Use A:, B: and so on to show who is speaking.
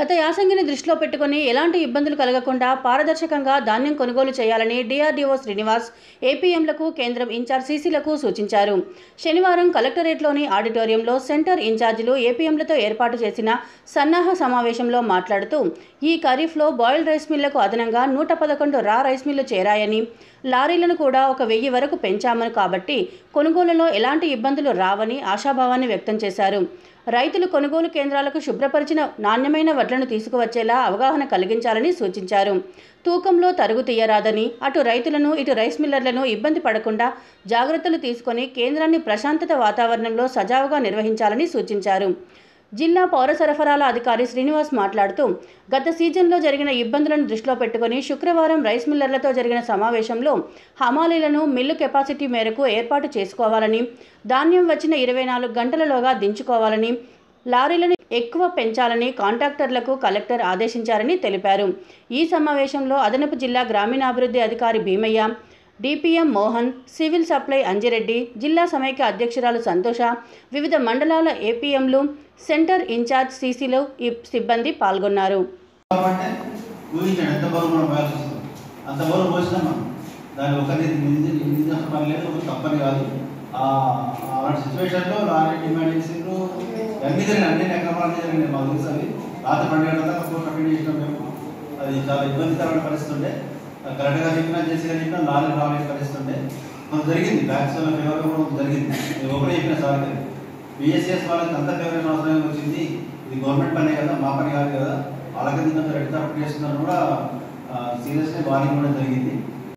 A: గత యాసంగిని దృష్టిలో పెట్టుకుని ఎలాంటి ఇబ్బందులు కలగకుండా పారదర్శకంగా ధాన్యం కొనుగోలు చేయాలని డిఆర్డీఓ శ్రీనివాస్ ఏపీఎంలకు కేంద్రం ఇన్ఛార్జ్ సీసీలకు సూచించారు శనివారం కలెక్టరేట్లోని ఆడిటోరియంలో సెంటర్ ఇన్ఛార్జీలు ఏపీఎంలతో ఏర్పాటు చేసిన సన్నాహ సమావేశంలో మాట్లాడుతూ ఈ ఖరీఫ్లో బాయిల్డ్ రైస్ మిల్లకు అదనంగా నూట పదకొండు రా రైస్ మిల్లు చేరాయని లారీలను కూడా ఒక వెయ్యి వరకు పెంచామని కాబట్టి కొనుగోలులో ఎలాంటి ఇబ్బందులు రావని ఆశాభావాన్ని వ్యక్తం చేశారు రైతులు కొనుగోలు కేంద్రాలకు శుభ్రపరిచిన నాణ్యమైన వడ్లను తీసుకువచ్చేలా అవగాహన కలిగించాలని సూచించారు తూకంలో తరుగు తీయరాదని అటు రైతులను ఇటు రైస్ మిల్లర్లను ఇబ్బంది పడకుండా జాగ్రత్తలు తీసుకొని కేంద్రాన్ని ప్రశాంతత వాతావరణంలో సజావుగా నిర్వహించాలని సూచించారు జిల్లా పౌర సరఫరాల అధికారి శ్రీనివాస్ మాట్లాడుతూ గత సీజన్లో జరిగిన ఇబ్బందులను దృష్టిలో పెట్టుకుని శుక్రవారం రైస్ మిల్లర్లతో జరిగిన సమావేశంలో హమాలీలను మిల్లు కెపాసిటీ మేరకు ఏర్పాటు చేసుకోవాలని ధాన్యం వచ్చిన ఇరవై నాలుగు గంటలలోగా దించుకోవాలని లారీలను ఎక్కువ పెంచాలని కాంట్రాక్టర్లకు కలెక్టర్ ఆదేశించారని తెలిపారు ఈ సమావేశంలో అదనపు జిల్లా గ్రామీణాభివృద్ధి అధికారి Bheemaiah DPM Mohan civil supply Anjireddy జిల్లా సమైక్య అధ్యక్షురాలు సంతోష వివిధ మండలాల ఏపీఎంలు సెంటర్ ఇన్ఛార్జ్ సీసీలు ఈ సిబ్బంది పాల్గొన్నారు
B: కాబట్టి ఊహించాడు ఎంత బరువు మనం పోయాల్సి వస్తుంది అంత బరువు పోసినాం మనం దాన్ని ఒకరి నిందించిన పని లేదు ఒక తప్పని కాదు ఆ, అలాంటి సిచ్యువేషన్లో లారీ డిమాండ్ చేసిండ్రు అన్ని జరిగినాయి అన్ని ఎకరాలు జరిగినాయి మాకు తెలుసు అవి రాత్రి పన్నెండు గంటల దాకా కోర్టు అటెండ్ చేసినాం మేము అది చాలా ఇబ్బందికరమైన పరిస్థితి ఉండే కరెక్ట్గా చెప్పినా చేసినా చెప్పినా లారీ రాలేని పరిస్థితి ఉండే కొంత జరిగింది బ్యాక్స్ వల్ల ఫేవర్ కూడా కొంత జరిగింది నేను ఒకటే చెప్పిన సార్ బిఎస్ఎస్ వాళ్ళకి అంత ఫేవర్ అవసరం వచ్చింది ఇది గవర్నమెంట్ పనే కదా మా పని కాదు కదా వాళ్ళకి దీంట్లో రెడ్ కార్పెట్ చేస్తున్నారు కూడా సీరియస్గా వార్నింగ్ కూడా జరిగింది